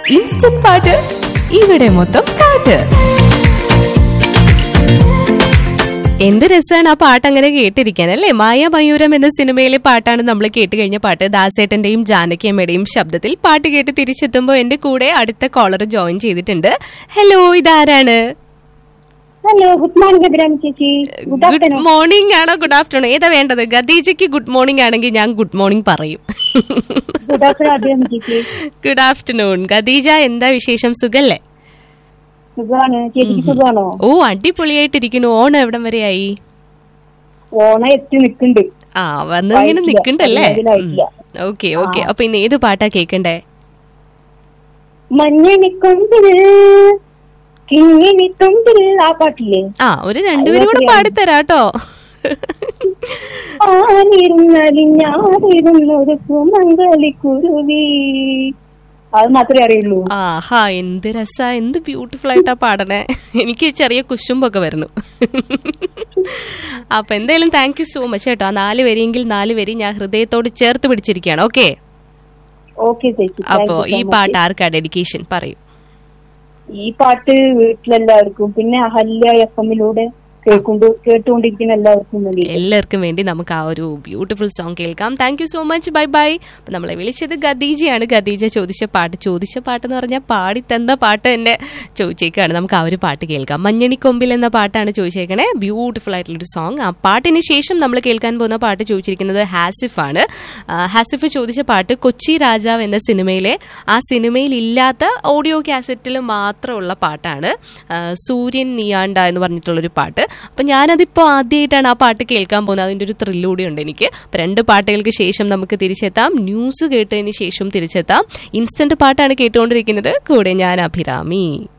Instant പാട്ട് ഇവിടെ മൊത്തം പാട്ട് എന്ത് രസമാണ് ആ പാട്ട് അങ്ങനെ കേട്ടിരിക്കാൻ അല്ലേ മായ മയൂരം എന്ന സിനിമയിലെ പാട്ടാണ് നമ്മൾ കേട്ട് കഴിഞ്ഞ പാട്ട് ദാസേട്ടന്റെയും ജാനകിയമ്മയുടെയും ശബ്ദത്തിൽ പാട്ട് കേട്ട് തിരിച്ചെത്തുമ്പോൾ എന്റെ കൂടെ അടുത്ത കോളർ ജോയിൻ ചെയ്തിട്ടുണ്ട് ഹലോ ഇതാരാണ് ഹലോ ഗുഡ് മോർണിംഗ് അഭിരാമി ചേച്ചി ഗുഡ് ഗുഡ് ആഫ്റ്റർനൂൺ മോർണിംഗ് ആണോ ഗുഡ് ആഫ്റ്റർനൂൺ ഏതാ വേണ്ടത് ഗദീജയ്ക്ക് ഗുഡ് മോർണിംഗ് ആണെങ്കിൽ ഞാൻ ഗുഡ് മോർണിംഗ് പറയും ഗുഡ് ആഫ്റ്റർനൂൺ അഭിരാമി ചേച്ചി ഗുഡ് ആഫ്റ്റർനൂൺ ഖദീജ എന്താ വിശേഷം സുഖല്ലേ സുഖമാണ് ചേച്ചിക്ക് സുഖമാണോ ഓ അടിപൊളിയായിട്ടിരിക്കുന്നു ഓണം എവിടം വരെയായി ഓണം എത്തി നിൽക്കുന്നുണ്ട് ആ വന്ന് ഇങ്ങനെ ആയിട്ടില്ല. നിക്കണ്ടല്ലേ അതിനായിട്ടില്ല. ഓക്കെ ഓക്കെ അപ്പൊ ഇന്ന് ഏത് പാട്ടാ കേക്കണ്ടേ മഞ്ഞണിക്കൊമ്പിൽ കിങ്ങിണിക്കൊമ്പിൽ ആ പാട്ടില്ലേ ആ ഒരു രണ്ടുപേരും കൂടെ പാടിത്തരാട്ടോ ആനിരുന്നലിഞ്ഞാതിരുന്നൊരു സുമംഗലി കുരുവി അത് മാത്രമേ അറിയുള്ളൂ ആഹാ എന്ത് രസാ എന്ത് ബ്യൂട്ടിഫുൾ ആയിട്ടാ പാടണേ എനിക്ക് ചെറിയ കുശുമ്പൊക്കെ വരുന്നു അപ്പൊ എന്തായാലും താങ്ക് യു സോ മച്ച് കേട്ടോ ആ നാല് വരിയെങ്കിൽ നാല് വരി ഞാൻ ഹൃദയത്തോട് ചേർത്ത് പിടിച്ചിരിക്കുകയാണ് ഓക്കെ ഓക്കെ ചേച്ചി Thank അപ്പോ you so ഈ much. പാട്ട് ആർക്കാ ഡെഡിക്കേഷൻ പറയൂ ഈ പാട്ട് വീട്ടിലെല്ലാവർക്കും പിന്നെ അഹല്യ എഫ് എമ്മിലൂടെ കേൾക്കൊണ്ട് കേട്ടുകൊണ്ടിരിക്കുന്ന എല്ലാവർക്കും വേണ്ടി എല്ലാവർക്കും വേണ്ടി നമുക്ക് ആ ഒരു ബ്യൂട്ടിഫുൾ സോങ് കേൾക്കാം thank you so much bye bye അപ്പൊ നമ്മളെ വിളിച്ചത് ഖദീജയാണ് ഖദീജ ചോദിച്ച പാട്ട് ചോദിച്ച പാട്ട് എന്ന് പറഞ്ഞാൽ പാടി തന്ന പാട്ട് തന്നെ ചോദിച്ചേക്കാണ് നമുക്ക് ആ ഒരു പാട്ട് കേൾക്കാം മഞ്ഞണിക്കൊമ്പിൽ എന്ന പാട്ടാണ് ചോദിച്ചേക്കണേ ബ്യൂട്ടിഫുൾ ആയിട്ടുള്ള ഒരു സോങ് ആ പാട്ടിന് ശേഷം നമ്മൾ കേൾക്കാൻ പോകുന്ന പാട്ട് ചോദിച്ചിരിക്കുന്നത് ഹാസിഫ് ആണ് ആ, ഹാസിഫ് ചോദിച്ച പാട്ട് കൊച്ചി രാജാവ് എന്ന സിനിമയിലെ ആ സിനിമയിൽ ഇല്ലാത്ത ഓഡിയോ കാസറ്റിൽ മാത്രമുള്ള പാട്ടാണ് ആ, സൂര്യൻ നീയാണ്ട എന്ന് പറഞ്ഞിട്ടുള്ളൊരു പാട്ട് അപ്പൊ ഞാനതിപ്പോ ആദ്യമായിട്ടാണ് ആ പാട്ട് കേൾക്കാൻ പോകുന്നത് അതിന്റെ ഒരു ത്രില്ലൂടെ ഉണ്ട് എനിക്ക് അപ്പൊ രണ്ട് പാട്ടുകൾക്ക് ശേഷം നമുക്ക് തിരിച്ചെത്താം ന്യൂസ് കേട്ടതിന് ശേഷം തിരിച്ചെത്താം ഇൻസ്റ്റന്റ് പാട്ടാണ് കേട്ടുകൊണ്ടിരിക്കുന്നത് കൂടെ ഞാൻ അഭിരാമി